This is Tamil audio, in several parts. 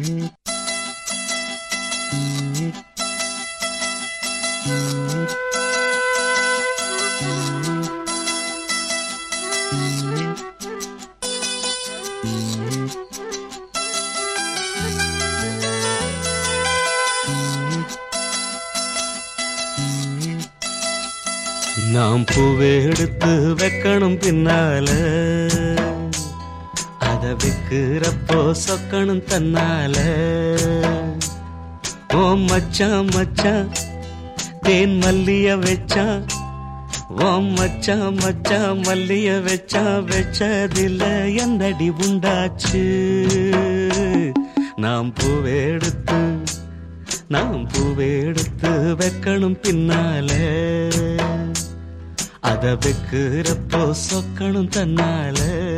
நாம் பூவை எடுத்து வைக்கணும் பின்னால அத வைக்கிறப்போ சொக்கணும் தன்னால ஓ மச்சான் மச்சான் தேன் மல்லிய வச்சான் ஓ மச்சான் மச்சான் மல்லிய வச்சான் வச்சதில்ல என்னடி உண்டாச்சு நாம் பூவை எடுத்து நாம் பூவை எடுத்து வைக்கணும் பின்னால அத வைக்கிறப்போ சொக்கணும் தன்னால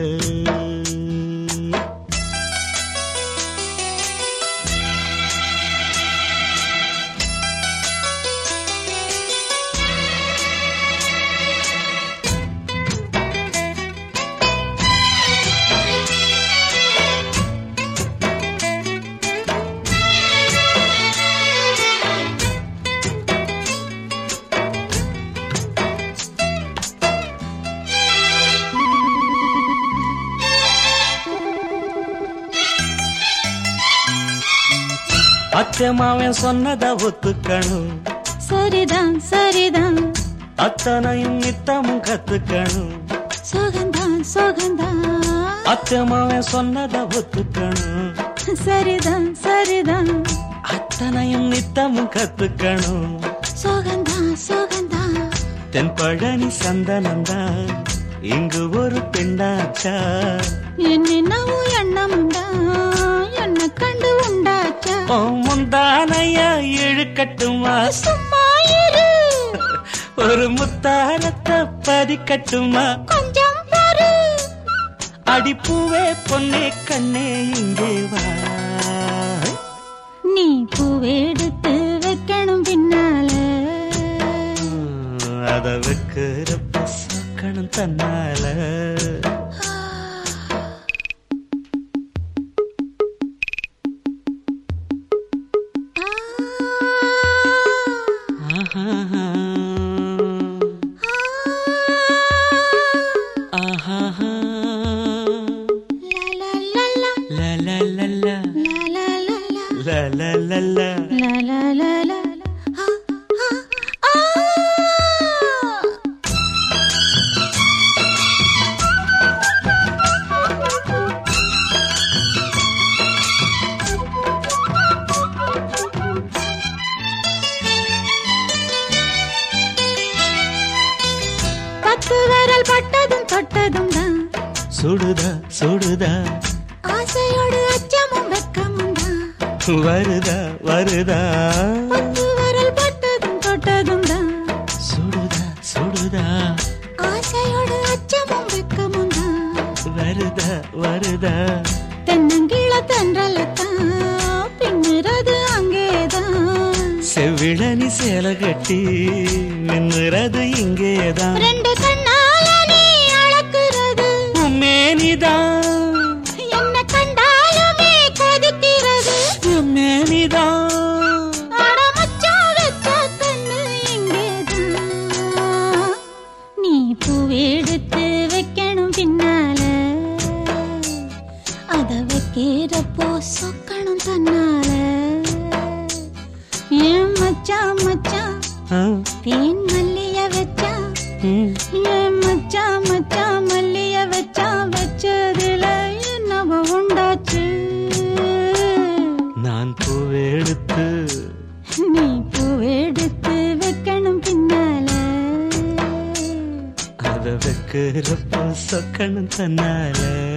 அச்சமாவன் சொன்னத ஒத்துக்கணும் சரிதான் சரிதான் அத்தனையும் நித்தமும் கத்துக்கணும் சோகந்தான் சோகந்தான் அச்சமாவன் சொன்னத ஒத்துக்கணும் சரிதான் சரிதான் அத்தனையும் நித்தமும் கத்துக்கணும் சோகந்தான் சோகந்தான் தென் பழனி சந்தனந்தான் இங்கு ஒரு பெண்ணாச்சா என்னென்னவோ எண்ணம் உண்டா என்ன கண்டு உண்டாச்சா ஓ முந்தானையா இழுக்கட்டுமா சும்மா இரு ஒரு முத்தாரத்தை பதிக்கட்டுமா கொஞ்சம் பாரு அடிப்பூவே பொன்னே கண்ணே இங்கே வா நீ பூவெடுத்து வைக்கணும் பின்னால அத வைக்கிறப்ப சொக்கணும் தன்னால ஆஹா ஆஹா லா லா லா லா லா லா லா லா லா லா லா லா லா லா லா La la la la la. Ah, ah, ah. பத்து விரல் பட்டதும் தொட்டதும் தான் சுடுதா சுடுதா ஆசையோடு அச்சமும் வெக்கமும் தான் வருதா வருதா பத்து விரல் பட்டதும் தொட்டதும் தான் சுடுதா சுடுதா ஆசையோடு அச்சமும் வெக்கமும் தான் வருதா வருதா தென்னங்கீழ தென்றலத்தான் பின்னுறது அங்கேதான் செவிழனி சேல கட்டி மின்னுறது இங்கேதான் ரெண்டு கண்ணால நீ அளக்குறது மேனிதான் என்ன கண்டாலுமே கொதிக்கிறது மேனிதான் அட மச்சான் வச்ச கண்ணு இங்கேதான் நீ பூவெடுத்து வைக்கணும் பின்னால அத வைக்கிறப்போ சொக்கணும் தன்னால ஏன் மச்சான் மச்சான் ஆ, தேன் மல்லிய வச்சா ம். ஏன் மச்சான் மச்சான் மல்லிய வச்சா வச்சதுல என்னவோ உண்டாச்சு நான் பூவெடுத்து நீ பூவெடுத்து வைக்கணும் பின்னால அத வைக்கிறப்போ சொக்கணும் தன்னால